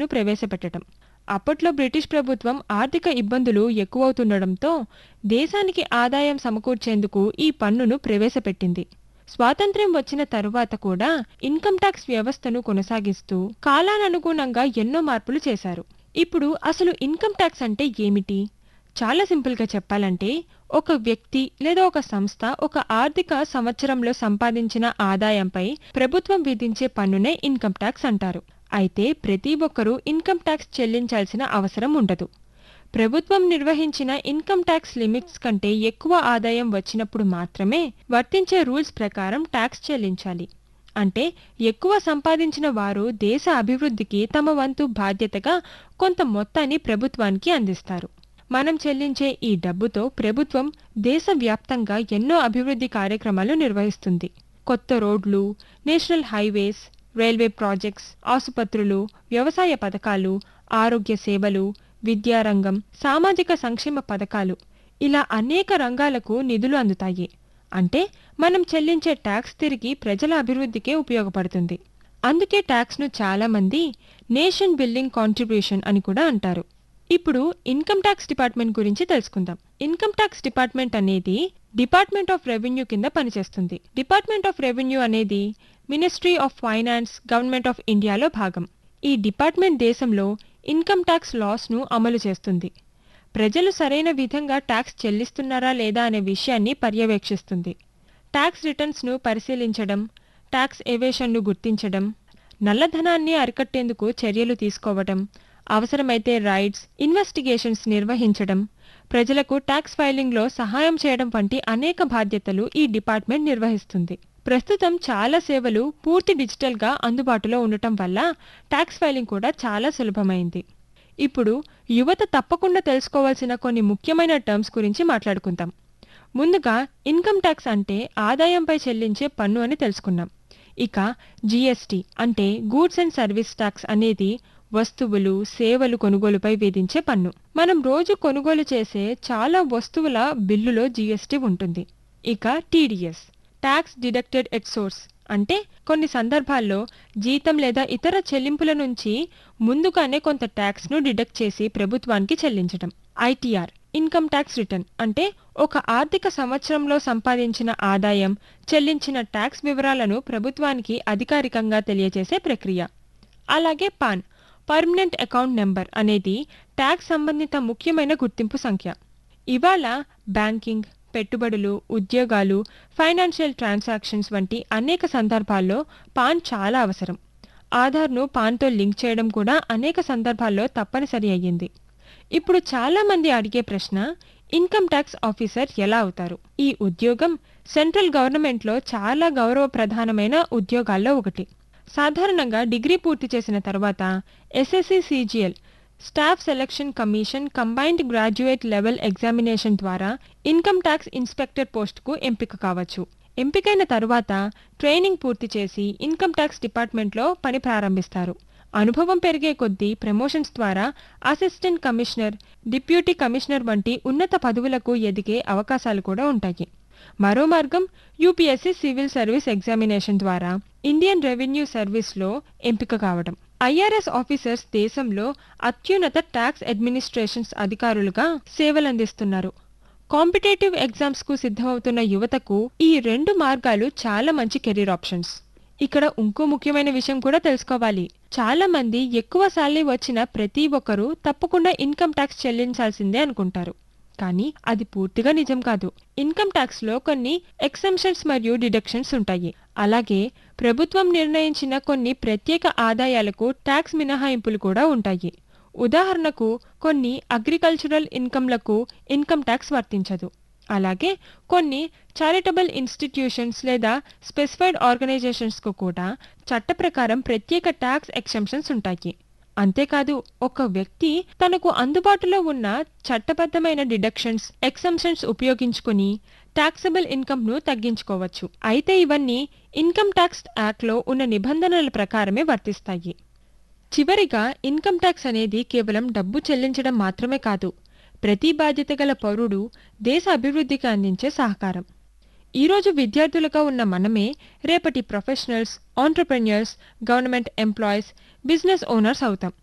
ను ప్రవేశపెట్టడం అప్పట్లో బ్రిటిష్ ప్రభుత్వం ఆర్థిక ఇబ్బందులు ఎక్కువవుతుండడంతో దేశానికి ఆదాయం సమకూర్చేందుకు ఈ పన్నును ప్రవేశపెట్టింది స్వాతంత్ర్యం వచ్చిన తరువాత కూడా ఇన్కమ్ ట్యాక్స్ వ్యవస్థను కొనసాగిస్తూ కాలానుగుణంగా ఎన్నో మార్పులు చేశారు ఇప్పుడు అసలు ఇన్కమ్ ట్యాక్స్ అంటే ఏమిటి చాలా సింపుల్గా చెప్పాలంటే ఒక వ్యక్తి లేదా ఒక సంస్థ ఒక ఆర్థిక సంవత్సరంలో సంపాదించిన ఆదాయంపై ప్రభుత్వం విధించే పన్నునే ఇన్కమ్ ట్యాక్స్ అంటారు అయితే ప్రతి ఒక్కరూ ఇన్కమ్ ట్యాక్స్ చెల్లించాల్సిన అవసరం ఉండదు ప్రభుత్వం నిర్వహించిన ఇన్కమ్ ట్యాక్స్ లిమిట్స్ కంటే ఎక్కువ ఆదాయం వచ్చినప్పుడు మాత్రమే వర్తించే రూల్స్ ప్రకారం ట్యాక్స్ చెల్లించాలి అంటే ఎక్కువ సంపాదించిన వారు దేశ అభివృద్ధికి తమ వంతు బాధ్యతగా కొంత మొత్తాన్ని ప్రభుత్వానికి అందిస్తారు మనం చెల్లించే ఈ డబ్బుతో ప్రభుత్వం దేశవ్యాప్తంగా ఎన్నో అభివృద్ధి కార్యక్రమాలు నిర్వహిస్తుంది కొత్త రోడ్లు నేషనల్ హైవేస్ రైల్వే ప్రాజెక్ట్స్ ఆసుపత్రులు వ్యవసాయ పథకాలు ఆరోగ్య సేవలు విద్యారంగం సామాజిక సంక్షేమ పథకాలు ఇలా అనేక రంగాలకు నిధులు అందుతాయి అంటే మనం చెల్లించే ట్యాక్స్ తిరిగి ప్రజల అభివృద్ధికే ఉపయోగపడుతుంది అందుకే ట్యాక్స్ను చాలామంది నేషన్ బిల్డింగ్ కాంట్రిబ్యూషన్ అని కూడా అంటారు ఇప్పుడు ఇన్కమ్ ట్యాక్స్ డిపార్ట్మెంట్ గురించి తెలుసుకుందాం ఇన్కమ్ ట్యాక్స్ డిపార్ట్మెంట్ అనేది డిపార్ట్మెంట్ ఆఫ్ రెవెన్యూ కింద పనిచేస్తుంది డిపార్ట్మెంట్ ఆఫ్ రెవెన్యూ అనేది ministry of finance government of ఇండియాలో భాగం ఈ డిపార్ట్మెంట్ దేశంలో ఇన్కమ్ ట్యాక్స్ లాస్ను అమలు చేస్తుంది ప్రజలు సరైన విధంగా ట్యాక్స్ చెల్లిస్తున్నారా లేదా అనే విషయాన్ని పర్యవేక్షిస్తుంది ట్యాక్స్ రిటర్న్స్ను పరిశీలించడం ట్యాక్స్ ఎవేషన్ను గుర్తించడం నల్లధనాన్ని అరికట్టేందుకు చర్యలు తీసుకోవడం అవసరమైతే రైడ్స్ ఇన్వెస్టిగేషన్స్ నిర్వహించడం ప్రజలకు ట్యాక్స్ ఫైలింగ్లో సహాయం చేయడం వంటి అనేక బాధ్యతలు ఈ డిపార్ట్మెంట్ నిర్వహిస్తుంది ప్రస్తుతం చాలా సేవలు పూర్తి డిజిటల్గా అందుబాటులో ఉండటం వల్ల ట్యాక్స్ ఫైలింగ్ కూడా చాలా సులభమైంది ఇప్పుడు యువత తప్పకుండా తెలుసుకోవాల్సిన కొన్ని ముఖ్యమైన టర్మ్స్ గురించి మాట్లాడుకుందాం ముందుగా ఇన్కమ్ ట్యాక్స్ అంటే ఆదాయంపై చెల్లించే పన్ను అని తెలుసుకున్నాం ఇక జిఎస్టి అంటే గూడ్స్ అండ్ సర్వీస్ ట్యాక్స్ అనేది వస్తువులు సేవలు కొనుగోలుపై విధించే పన్ను మనం రోజు కొనుగోలు చేసే చాలా వస్తువుల బిల్లులో జీఎస్టీ ఉంటుంది ఇక TDS tax deducted at source అంటే కొన్ని సందర్భాల్లో జీతం లేదా ఇతర చెల్లింపుల నుంచి ముందుగానే కొంత ట్యాక్స్ను డిడక్ట్ చేసి ప్రభుత్వానికి చెల్లించడం ఐటీఆర్ ఇన్కమ్ ట్యాక్స్ రిటర్న్ అంటే ఒక ఆర్థిక సంవత్సరంలో సంపాదించిన ఆదాయం చెల్లించిన ట్యాక్స్ వివరాలను ప్రభుత్వానికి అధికారికంగా తెలియజేసే ప్రక్రియ అలాగే పాన్ పర్మనెంట్ అకౌంట్ నెంబర్ అనేది ట్యాక్స్ సంబంధిత ముఖ్యమైన గుర్తింపు సంఖ్య ఇవాళ బ్యాంకింగ్ పెట్టుబడులు ఉద్యోగాలు ఫైనాన్షియల్ ట్రాన్సాక్షన్స్ వంటి అనేక సందర్భాల్లో పాన్ చాలా అవసరం ఆధార్ను పాన్తో లింక్ చేయడం కూడా అనేక సందర్భాల్లో తప్పనిసరి అయ్యింది ఇప్పుడు చాలా మంది అడిగే ప్రశ్న ఇన్కమ్ ట్యాక్స్ ఆఫీసర్ ఎలా అవుతారు ఈ ఉద్యోగం సెంట్రల్ గవర్నమెంట్లో చాలా గౌరవప్రధానమైన ఉద్యోగాల్లో ఒకటి సాధారణంగా డిగ్రీ పూర్తి చేసిన తర్వాత SSC CGL staff selection commission combined graduate level examination ద్వారా ఇన్కమ్ ట్యాక్స్ ఇన్స్పెక్టర్ పోస్టుకు ఎంపిక కావచ్చు ఎంపికైన తరువాత ట్రైనింగ్ పూర్తి చేసి ఇన్కమ్ ట్యాక్స్ డిపార్ట్మెంట్లో పని ప్రారంభిస్తారు అనుభవం పెరిగే కొద్దీ ప్రమోషన్స్ ద్వారా అసిస్టెంట్ కమిషనర్ డిప్యూటీ కమిషనర్ వంటి ఉన్నత పదవులకు ఎదిగే అవకాశాలు కూడా ఉంటాయి మరో మార్గం యూపీఎస్సీ సివిల్ సర్వీస్ ఎగ్జామినేషన్ ద్వారా ఇండియన్ రెవెన్యూ సర్వీస్లో ఎంపిక కావడం ఐఆర్ఎస్ ఆఫీసర్స్ దేశంలో అత్యున్నత ట్యాక్స్ అడ్మినిస్ట్రేషన్స్ అధికారులుగా సేవలందిస్తున్నారు కాంపిటేటివ్ ఎగ్జామ్స్కు సిద్ధమవుతున్న యువతకు ఈ రెండు మార్గాలు చాలా మంచి కెరీర్ ఆప్షన్స్ ఇక్కడ ఇంకో ముఖ్యమైన విషయం కూడా తెలుసుకోవాలి చాలా మంది ఎక్కువ శాలరీ వచ్చిన ప్రతి ఒక్కరూ తప్పకుండా ఇన్కమ్ ట్యాక్స్ చెల్లించాల్సిందే అనుకుంటారు కానీ అది పూర్తిగా నిజం కాదు ఇన్కమ్ ట్యాక్స్ లో కొన్ని ఎక్సెంప్షన్స్ మరియు డిడక్షన్స్ ఉంటాయి అలాగే ప్రభుత్వం నిర్ణయించిన కొన్ని ప్రత్యేక ఆదాయాలకు ట్యాక్స్ మినహాయింపులు కూడా ఉంటాయి ఉదాహరణకు కొన్ని అగ్రికల్చరల్ ఇన్కమ్లకు ఇన్కమ్ ట్యాక్స్ వర్తించదు అలాగే కొన్ని చారిటబుల్ ఇన్స్టిట్యూషన్స్ లేదా స్పెసిఫైడ్ ఆర్గనైజేషన్స్కు కూడా చట్ట ప్రకారం ప్రత్యేక ట్యాక్స్ ఎక్సెంప్షన్స్ ఉంటాయి అంతేకాదు ఒక వ్యక్తి తనకు అందుబాటులో ఉన్న చట్టబద్ధమైన డిడక్షన్స్ ఎక్సెంప్షన్స్ ఉపయోగించుకుని టాక్సబుల్ ఇన్కమ్ను తగ్గించుకోవచ్చు అయితే ఇవన్నీ ఇన్కమ్ ట్యాక్స్ యాక్ట్లో ఉన్న నిబంధనల ప్రకారమే వర్తిస్తాయి చివరిగా ఇన్కమ్ ట్యాక్స్ అనేది కేవలం డబ్బు చెల్లించడం మాత్రమే కాదు ప్రతి బాధ్యత గల పౌరుడు దేశ అభివృద్ధికి అందించే సహకారం ఈరోజు విద్యార్థులుగా ఉన్న మనమే రేపటి professionals entrepreneurs government employees business owners అవుతాం